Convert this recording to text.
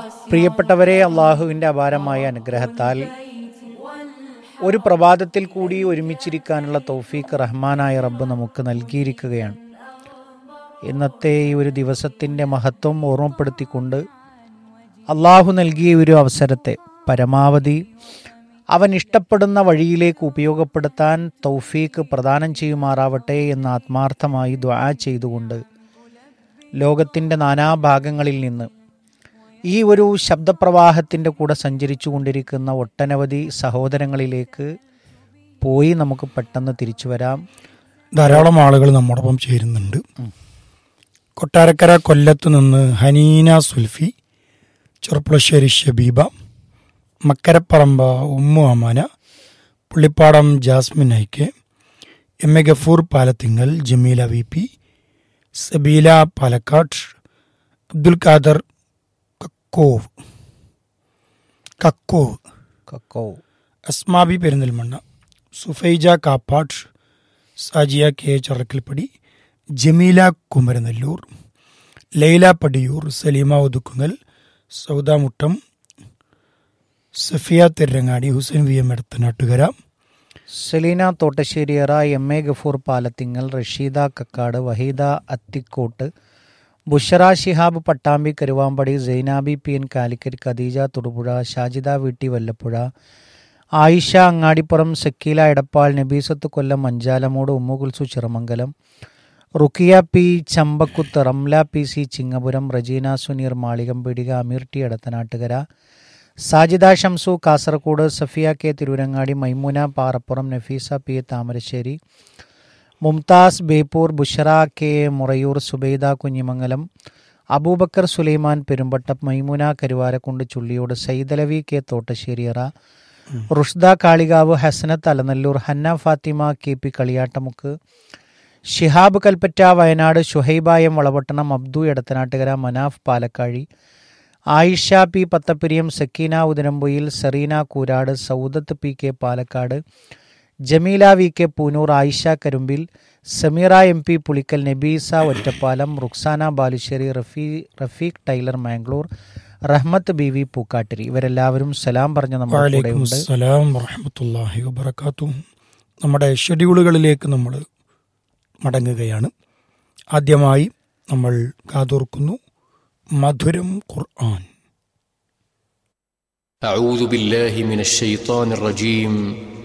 പ്രിയപ്പെട്ടവരെ അള്ളാഹുവിൻ്റെ അപാരമായ അനുഗ്രഹത്താൽ ഒരു പ്രഭാതത്തിൽ കൂടി ഒരുമിച്ചിരിക്കാനുള്ള തൗഫീഖ് റഹ്മാനായ റബ്ബ് നമുക്ക് നൽകിയിരിക്കുകയാണ് ഇന്നത്തെ ഈ ഒരു ദിവസത്തിൻ്റെ മഹത്വം ഓർമ്മപ്പെടുത്തിക്കൊണ്ട് അള്ളാഹു നൽകിയ ഒരു അവസരത്തെ പരമാവധി അവൻ ഇഷ്ടപ്പെടുന്ന വഴിയിലേക്ക് ഉപയോഗപ്പെടുത്താൻ തൗഫീഖ് പ്രദാനം ചെയ്യുമാറാവട്ടെ എന്ന് ആത്മാർത്ഥമായി ദ്വാ ചെയ്തുകൊണ്ട് ലോകത്തിൻ്റെ നാനാഭാഗങ്ങളിൽ നിന്ന് ഈ ഒരു ശബ്ദപ്രവാഹത്തിൻ്റെ കൂടെ സഞ്ചരിച്ചു കൊണ്ടിരിക്കുന്ന ഒട്ടനവധി സഹോദരങ്ങളിലേക്ക് പോയി നമുക്ക് പെട്ടെന്ന് തിരിച്ചു വരാം ധാരാളം ആളുകൾ നമ്മോടൊപ്പം ചേരുന്നുണ്ട് കൊട്ടാരക്കര കൊല്ലത്ത് നിന്ന് Haneena Sulfi Cherpulassery Shabeeba Makkaraparamba Ummu Amana Pullippadam Jasmine I K M A Gafoor Palathingal Jameela V P Sabeela Palakkad Abdul Khader Kakkove Kakkove Kakko Asmabi Perinthalmanna Sufaija Kappat Sajiya K Charakkalpadi Jameela Kumaranellur Laila Padiyur Saleema Othukkungal Souda Muttam Safiya Thirangadi Hussain V M Edathanattukara Selina Thottasseriyara M A Gafoor Palathingal Rasheeda Kakkad Waheeda Athikkottu Bushra Shihab Pattambi Karuvambadi Sainabi P N Calicut Khadeeja Thodupuzha Shajida വീട്ടി Vallappuzha Ayisha Angadippuram Sakkeela Edappal Nabeesath Kollam Manchalamoodu Ummukulsu Chiramangalam Rukkiya P Chambakkuthu Ramla P C Chingapuram Rajeena Suneer Malikampeedika Ameer T Edathanattukara Sajida Shamsu Kasaragod Safiya K Tirurangadi Maimuna Parappuram Nafeesa P A Thamarassery Mumtaz Beypore Bushra K Murayur Subaida Kunhimangalam Aboobacker Sulaiman Perumpattam Maimuna Karuvarakundu Chulliyode Saidalavi K Thottasseriyara Rushda Kalikavu Hasanath Alanallur Hanna Fathima K P Kaliyattamukku Shihab Kalpetta Wayanad Shuhaiba M Valapattanam Abdu Edathanattukara Manaf പാലക്കാഴി Ayisha P Pathappiriyam Sakkeena Udarampoyil Sereena Koorad Saudath P K Palakkad Jameela V K Poonoor Ayisha Karumbil Sameera M P Pulikkal Nabeesa Ottapalam Ruksana Balussery Rafi Rafeeq tailor Mangalore Rahmath B V Pookkattiri ഇവരെല്ലാവരും സലാം പറഞ്ഞ നമ്മുടെ കൂടെ വലൈക്കും ഉണ്ട് അസ്സലാം വറഹമത്തല്ലാഹി വബർക്കാത്തു നമ്മുടെ ഷെഡ്യൂളുകളിലേക്ക് നമ്മൾ മടങ്ങുകയാണ് ആദ്യമായി നമ്മൾ കാതോർക്കുന്നു മധുരം ഖുർആൻ أعوذ بالله من الشيطان الرجيم